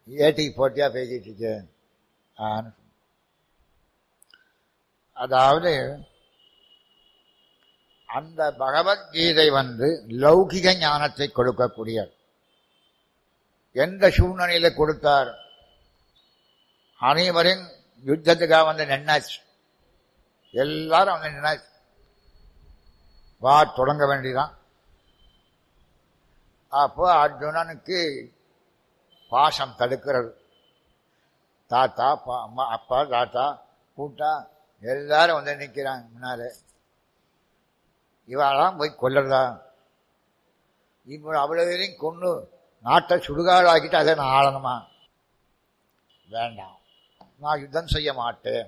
ஏட்டிக்கு போட்டியா பேசிட்டு இருக்கு ஆன்னு சொன்னான். அதாவது அந்த பகவத்கீதை வந்து லௌகிக ஞானத்தை கொடுக்கக்கூடிய எந்த சூழ்நிலையில கொடுத்தார் அனைவரும் யுத்தத்துக்காக வந்து நின்னாச்சு எல்லாரும் வந்து நின்னாச்சு வா தொடங்க வேண்டியதான் அப்போ அர்ஜுனனுக்கு பாசம் தடுக்கிறது தாத்தா பா- அம்மா அப்பா தாத்தா கூட்டா எல்லாரும் வந்து நிற்கிறாங்க முன்னாலே இவாளாம் போய் கொல்லுறதா இப்போ அவ்வளவையும் கொண்டு நாட்டை சுடுகாடாக்கிட்டு அதை நான் ஆளணுமா வேண்டாம் நான் யுத்தம் செய்ய மாட்டேன்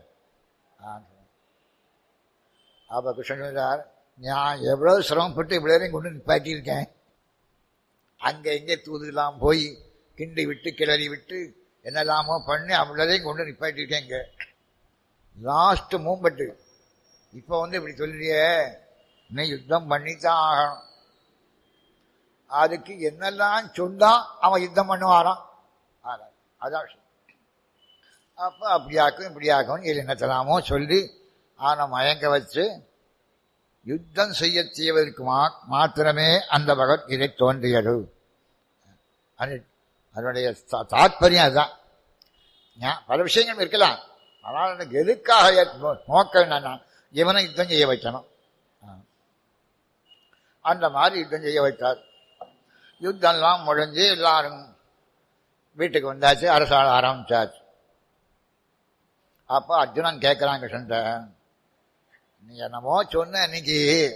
அப்போ கிருஷ்ணன் சொல்றார் நான் எவ்வளவு சிரமப்பட்டு இவ்வளவு கொண்டு நிப்பாட்டியிருக்கேன் அங்கே இங்கே தூதுலாம் போய் கிண்டி விட்டு கிளறி விட்டு என்னெல்லாமோ பண்ணி அவ்வளோதையும் கொண்டு நிப்பாட்டியிருக்கேன் இங்கே லாஸ்ட் மூம்பட்டு இப்போ வந்து இப்படி சொல்றியே நீ யுத்தம் பண்ணித்தான் ஆகணும் அதுக்கு என்னெல்லாம் சொன்னா அவன் யுத்தம் பண்ணுவாராம் அதான் அதான் விஷயம். அப்போ அப்படியாக்கும் இப்படியாக்கும் இது என்னத்தலாமோ சொல்லி அவனை மயங்க வச்சு யுத்தம் செய்ய செய்வதற்கு மா மாத்திரமே அந்த பகவத்கீதை தோன்றியது அது அதனுடைய தா- தாத்பரியம் அதுதான் ஞா- பல விஷயங்கள் இருக்கலாம் ஆனால் எனக்கு எதுக்காக ஏற்~ நோ- நோக்கம் என்னன்னா இவனை யுத்தம் செய்ய வைக்கணும் ஆ. அந்த மாதிரி யுத்தம் செய்ய வைத்தார் யுத்தம்லாம் முடிஞ்சு எல்லாரும் வீட்டுக்கு வந்தாச்சு அரசாள ஆரம்பிச்சாச்சு அப்போ அர்ஜுனன் கேட்குறான் கிருஷ்ணன்ட்ட நீ என்னமோ சொன்ன இன்னைக்கு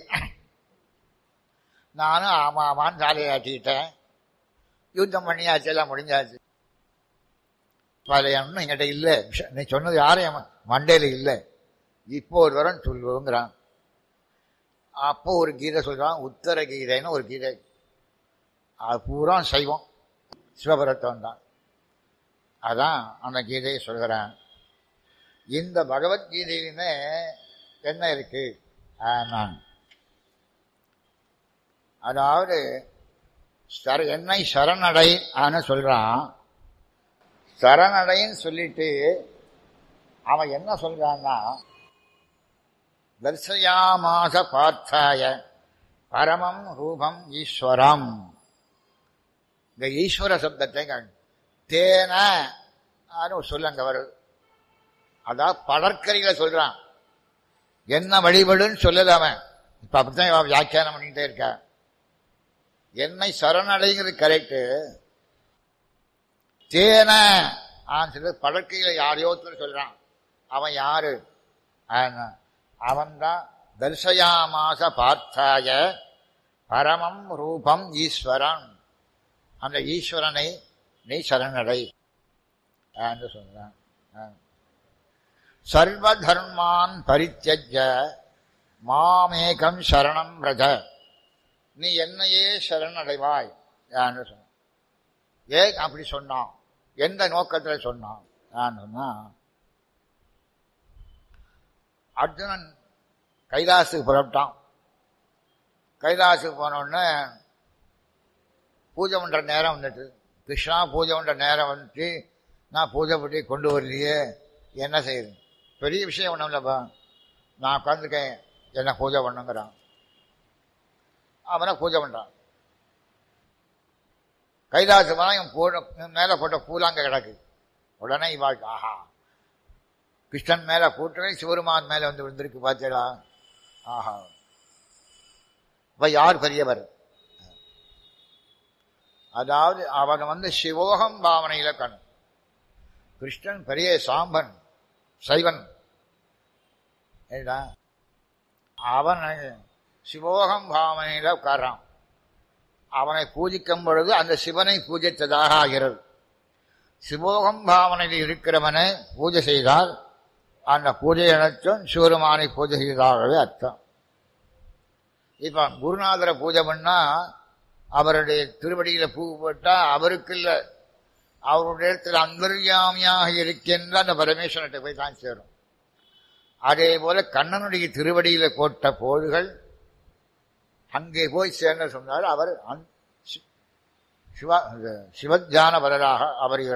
நானும் ஆமா ஆமான்னு சாலையை ஆட்டிக்கிட்டேன் யுத்தம் பண்ணியாச்சு எல்லாம் முடிஞ்சாச்சு பழைய ஒன்றும் என்கிட்ட இல்லை விஷ- நீ சொன்னது யாரும் என் மண்டையில் இல்லை இப்போ ஒரு தரம் சொல்லுங்கிறான் அப்போ ஒரு கீதை சொல்றான் உத்தர கீதைன்னு ஒரு கீதை அது பூரா சைவம் சிவபரத்தம் தான் அதான் அந்த கீதையை சொல்கிறேன் இந்த பகவத்கீதையிலுமே என்ன இருக்கு நான் அதாவது சர என்னை சரணடை ஆன சொல்றான் சரணடைன்னு சொல்லிட்டு அவன் என்ன சொல்றான்னா தர்சயாமாச பார்த்தாய பரமம் ரூபம் ஈஸ்வரம் இந்த ஈஸ்வர சப்தத்தை கண் தேன ஒரு சொல்லுங்க வருது அதான் படற்கரிகளை சொல்றான் என்ன வழிபடுன்னு சொல்லல அவன் இப்ப அப்படித்தான் இவன் வியாக்கியானம் பண்ணிட்டே இருக்கா என்னை சரணடைங்கிறது கரெக்டு தேன ஆன்னு சொல்லி படற்கையில யாரையோ ஒருத்தர் சொல்றான் அவன் யாரு அவன்தான் தர்சயாமாச பார்த்தாய பரமம் ரூபம் ஈஸ்வரன் அந்த ஈஸ்வரனை நீ சரணடை என்று சொல்றான் ஆ. சர்வ தர்மான் பரித்தியஜ மாமேகம் சரணம் ரஜ நீ என்னையே சரணடைவாய் என்று சொன்ன ஏன் அப்படி சொன்னான் எந்த நோக்கத்தில் சொன்னான் நான் சொன்னா அர்ஜுனன் கைலாசுக்கு புறப்பட்டான் கைலாசுக்கு போன உடனே பூஜை பண்ற நேரம் வந்துட்டு கிருஷ்ணா பூஜை பண்ற நேரம் வந்துட்டு நான் பூஜை பண்ணி கொண்டு வரலையே என்ன செய்யுது பெரிய விஷயம் ஒன்றும் இல்லைப்பா நான் உட்காந்துருக்கேன் என்ன பூஜை பண்ணுங்கிறான் அவனை பூஜை பண்றான் கைலாசு மரம் இவன் போட மேலே போட்ட பூலாங்க கிடக்கு உடனே இவாள் ஆஹா கிருஷ்ணன் மேல கூட்டமே சிவருமான் மேல வந்து விழுந்திருக்கு பார்த்தேடா ஆஹா இப்ப யார் பெரியவர் அதாவது அவன் வந்து சிவோகம் பாவனையில கண் கிருஷ்ணன் பெரிய சாம்பன் சைவன் ஏடா அவன் சிவோகம் பாவனையில உட்கார்றான் அவனை பூஜிக்கும் பொழுது அந்த சிவனை பூஜித்ததாக ஆகிறது சிவோகம் பாவனையில் இருக்கிறவனை பூஜை செய்தால் அந்த பூஜை அனைத்தும் சிவருமானை பூஜை செய்ததாகவே அர்த்தம் இப்ப குருநாதரை பூஜை பண்ணா அவருடைய திருவடியில பூ போட்டா அவருக்கு இல்ல அவருடைய இடத்துல அந்தர்யாமியாக இருக்கின்ற அந்த பரமேஸ்வரத்தை போய் தான் சேரும் அதே போல கண்ணனுடைய திருவடியில போட்ட போதுகள் அங்கே போய் சேர்ந்த சொன்னார் அவர் சிவ சிவத்தியான பலராக அவர்